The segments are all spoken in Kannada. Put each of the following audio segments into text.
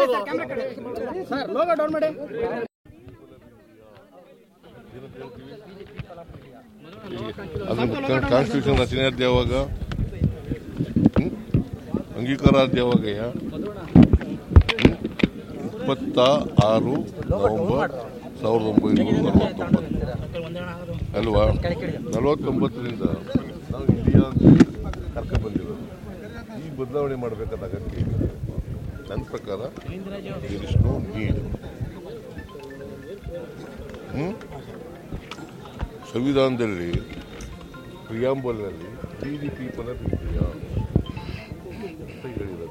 ಸರ್ ಲೋಗೋ ಡೌನ್ ಮಾಡಿ ಅದು ಕಾನ್ಸ್ಟಿಟ್ಯೂಷನ್ ರಚನೆ ಆದ ಯಾವಾಗ ಹ್ಮ್? ಅಂಗೀಕಾರ ಆದ ಯಾವಾಗಯ್ಯ ಹ್ಮ್? ಇಪ್ಪತ್ತ ಆರು ನವೆಂಬರ್ ಸಾವಿರದ ಒಂಬೈನೂರ ನಲವತ್ತೊಂಬತ್ತು ಅಲ್ವಾ ನಲವತ್ತೊಂಬತ್ತರಿಂದ ನಾವು ಇಂಡಿಯಾ ಕರ್ಕೊಂಡು ಬಂದಿರೋದು ಈ ಬದಲಾವಣೆ ಮಾಡಬೇಕಾದ ಅಗತ್ಯ ಇದೆ ನನ್ನ ಪ್ರಕಾರ there is no need. Hmm? ಸಂವಿಧಾನದಲ್ಲಿ ಪ್ರಿಯಾಂಬಲ್ನಲ್ಲಿ we the people of India ಅಂತ ಹೇಳಿರೋದು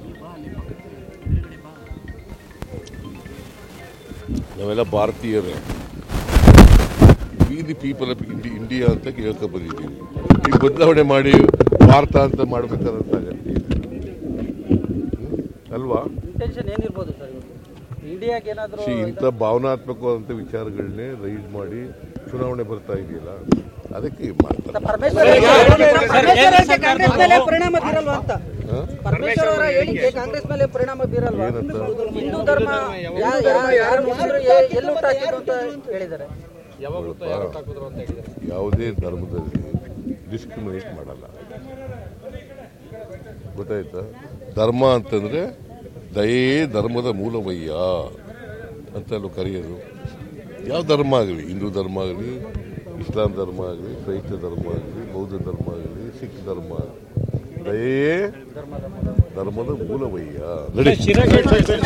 ನಾವೆಲ್ಲ ಭಾರತೀಯರೇ we the people of India ಅಂತ ಕೇಳ್ಕೊ ಬಂದಿದ್ದೀವಿ ಈಗ ಬದಲಾವಣೆ ಮಾಡಿ ಭಾರತ ಅಂತ ಮಾಡ್ಬೇಕಾದಂತ ಅಗತ್ಯ ಇದೆ ಹ್ಮ್? ಅಲ್ವಾ ಇಂಟೆನ್ಷನ್ ಏನಿರ್ಬೋದು ಸರ್ ಇಂಡಿಯಾಗೆ ಏನಾದರೂ ಸಿ ಇಂಥ ಭಾವನಾತ್ಮಕವಾದಂಥ ವಿಚಾರಗಳನ್ನೇ ರೈಸ್ ಮಾಡಿ ಚುನಾವಣೆ ಬರ್ತಾ ಇದೆಯಲ್ಲ ಅದಕ್ಕೆ ಮಾಡ್ತಾರೆ ಪರಮೇಶ್ವರ್ ಪರಮೇಶ್ವರ್ ಕಾಂಗ್ರೆಸ್ ಮೇಲೆ ಪರಿಣಾಮ ಬೀರಲ್ವಾ ಅಂತ ಹ? ಪರಮೇಶ್ವರ್ ಅವರ ಹೇಳಿಕೆ ಕಾಂಗ್ರೆಸ್ ಮೇಲೆ ಪರಿಣಾಮ ಬೀರಲ್ವಾ ಏನಂತ? ಹಿಂದೂ ಧರ್ಮ ಯಾ- ಯಾ- ಯಾರು ಮುಗಿದ್ರು ಎಲ್ಲಿ ಊಟ ಹಾಕಿದ್ರು ಅಂತ ಹೇಳಿದ್ದಾರೆ ಯಾವುದೇ ಧರ್ಮದಲ್ಲಿ ಡಿಸ್ಕ್ರಿಮಿನೇಟ್ ಮಾಡಲ್ಲ ಗೊತ್ತಾಯ್ತಾ ಧರ್ಮ ಅಂತಂದ್ರೆ ದಯೇ ಧರ್ಮದ ಮೂಲವಯ್ಯ ಅಂತ ಅಲ್ವ ಕರೆಯೋದು ಯಾವ ಧರ್ಮ ಆಗಲಿ ಹಿಂದೂ ಧರ್ಮ ಆಗಲಿ ಇಸ್ಲಾಂ ಧರ್ಮ ಆಗಲಿ ಕ್ರೈಸ್ತ ಧರ್ಮ ಆಗಲಿ ಬೌದ್ಧ ಧರ್ಮ ಆಗಲಿ ಸಿಖ್ ಧರ್ಮ ಆಗಲಿ ದಯೇ ಧರ್ಮದ ಮೂಲವಯ್ಯ ನಡಿ